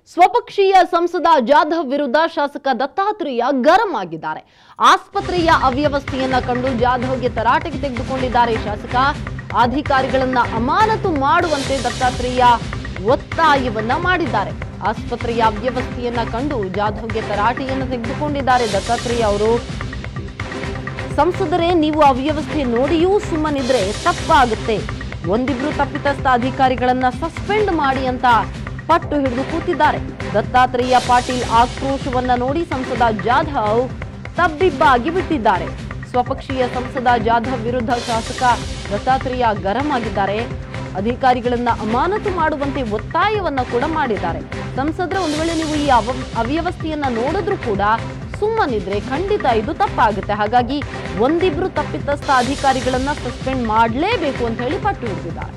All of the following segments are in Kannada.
ಸ್ವಪಕ್ಷೀಯ ಸಂಸದ ಜಾಧವ್ ವಿರುದ್ಧ ಶಾಸಕ ದತ್ತಾತ್ರೇಯ ಗರಂ ಆಗಿದ್ದಾರೆ ಆಸ್ಪತ್ರೆಯ ಅವ್ಯವಸ್ಥೆಯನ್ನ ಕಂಡು ಜಾಧವ್ಗೆ ತರಾಟೆಗೆ ತೆಗೆದುಕೊಂಡಿದ್ದಾರೆ ಶಾಸಕ ಅಧಿಕಾರಿಗಳನ್ನ ಅಮಾನತು ಮಾಡುವಂತೆ ದತ್ತಾತ್ರೇಯ ಒತ್ತಾಯವನ್ನ ಮಾಡಿದ್ದಾರೆ ಆಸ್ಪತ್ರೆಯ ಅವ್ಯವಸ್ಥೆಯನ್ನ ಕಂಡು ಜಾಧವ್ಗೆ ತರಾಟೆಯನ್ನು ತೆಗೆದುಕೊಂಡಿದ್ದಾರೆ ದತ್ತಾತ್ರೇಯ ಅವರು ಸಂಸದರೇ ನೀವು ಅವ್ಯವಸ್ಥೆ ನೋಡಿಯೂ ಸುಮ್ಮನಿದ್ರೆ ತಪ್ಪಾಗುತ್ತೆ ಒಂದಿಬ್ರು ತಪ್ಪಿತಸ್ಥ ಅಧಿಕಾರಿಗಳನ್ನ ಸಸ್ಪೆಂಡ್ ಮಾಡಿ ಅಂತ ಪಟ್ಟು ಹಿಡಿದು ಕೂತಿದ್ದಾರೆ ದತ್ತಾತ್ರೇಯ ಪಾಟೀಲ್ ಆಕ್ರೋಶವನ್ನ ನೋಡಿ ಸಂಸದ ಜಾಧವ್ ತಬ್ಬಿಬ್ಬಾಗಿ ಬಿಟ್ಟಿದ್ದಾರೆ ಸ್ವಪಕ್ಷೀಯ ಸಂಸದ ಜಾಧವ್ ವಿರುದ್ಧ ಶಾಸಕ ದತ್ತಾತ್ರೇಯ ಗರಂ ಆಗಿದ್ದಾರೆ ಅಧಿಕಾರಿಗಳನ್ನ ಅಮಾನತು ಮಾಡುವಂತೆ ಒತ್ತಾಯವನ್ನ ಕೂಡ ಮಾಡಿದ್ದಾರೆ ಸಂಸದರ ಒಂದು ವೇಳೆ ನೀವು ಈ ಅವ ಅವ್ಯವಸ್ಥೆಯನ್ನ ನೋಡಿದ್ರೂ ಕೂಡ ಸುಮ್ಮನಿದ್ರೆ ಖಂಡಿತ ಇದು ತಪ್ಪಾಗುತ್ತೆ ಹಾಗಾಗಿ ಒಂದಿಬ್ರು ತಪ್ಪಿತಸ್ಥ ಅಧಿಕಾರಿಗಳನ್ನ ಸಸ್ಪೆಂಡ್ ಮಾಡಲೇಬೇಕು ಅಂತ ಹೇಳಿ ಪಟ್ಟು ಹಿಡಿದಿದ್ದಾರೆ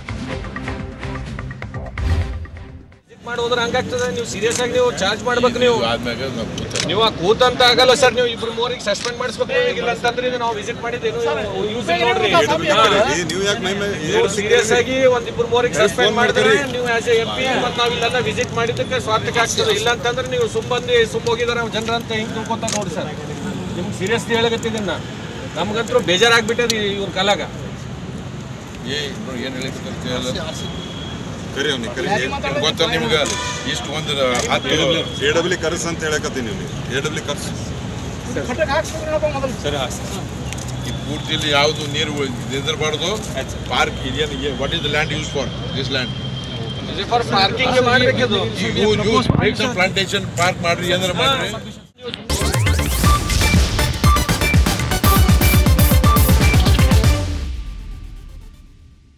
ಮಾಡಿ ಹೋದ್ರೆ ಹಂಗಾಗ್ತದೆ ನೀವು ಸೀರಿಯಸ್ ಆಗಿ ನೀವು ಚಾರ್ಜ್ ಮಾಡ್ಬೇಕು ನೀವು ಆದ್ಮ್ಯಾಗ ನಾವು ಕೂತಾರೆ ನೀವು ಆ ಕೂತಂತ ಆಗಲ್ಲ ಸರ್ ನೀವು ಇಬ್ರು ಮೂರಿಗೆ ಸಸ್ಪೆಂಡ್ ಮಾಡಿಸ್ಬೇಕು ಇಲ್ಲ ಅಂತಂದ್ರೆ ಇದು ನಾವು ವಿಸಿಟ್ ಮಾಡಿದ್ದೇನು ಯೂಸ್ ನೋಡ್ರಿ ನೀವು ಯಾಕೆ ಮೈ ಮೇಲೆ ನೀವು ಸೀರಿಯಸ್ ಆಗಿ ಒಂದ್ ಇಬ್ರು ಮೂರಿಗೆ ಸಸ್ಪೆಂಡ್ ಮಾಡಿದ್ರೆ ನೀವು ಆಸ್ ಎ ಎಂ ಪಿ ಮತ್ತೆ ನಾವು ಇಲ್ಲೆಲ್ಲ ವಿಸಿಟ್ ಮಾಡಿದ್ದಕ್ಕೆ ಸ್ವಾರ್ಥಕ್ಕೆ ಆಗ್ತದೆ ಇಲ್ಲ ಅಂತಂದ್ರೆ ನೀವು ಸುಮ್ ಬಂದು ಸುಮ್ ಹೋಗಿದಾರೆ ಜನರಂತ ಹಿಂಗ್ ತಿಳ್ಕೊತ ನೋಡಿ ಸರ್ ನಿಮ್ಗೆ ಸೀರಿಯಸ್ ಹೇಳಕತ್ತಿದ್ದನ್ನ ನಮ್ಗಂತೂ ಬೇಜಾರಾಗ್ಬಿಟ್ಟದ ಇವ್ರ ಕಾಲಾಗ ಏ ನೋಡಿ ಏನು ಹೇಳಿಲ್ಲ ಕರಿ ಅವ್ನಿಗೆ ಕರಿ ಗೊತ್ತ ನಿಮ್ಗೆ ಇಷ್ಟು ಒಂದು ಹತ್ತು ಎ ಡಬ್ಲ್ಯೂ ಕರ್ಸ್ ಅಂತ ಹೇಳಕತ್ತೀನಿ ನೀವು ಎ ಡಬ್ಲ್ಯೂ ಕರ್ಸ್ ಈ ಪೂರ್ತಿಯಲ್ಲಿ ಯಾವುದು ನೀರು ನಿಂದಿರಬಾರ್ದು ಪಾರ್ಕ್ ಇದೇನು what is the land use for this land for parking ಮಾಡ್ಬೇಕಿದು ಯೂಸ್ ಪ್ಲಾಂಟೇಶನ್ ಪಾರ್ಕ್ ಮಾಡ್ರಿ ಏನಾರ ಮಾಡ್ರಿ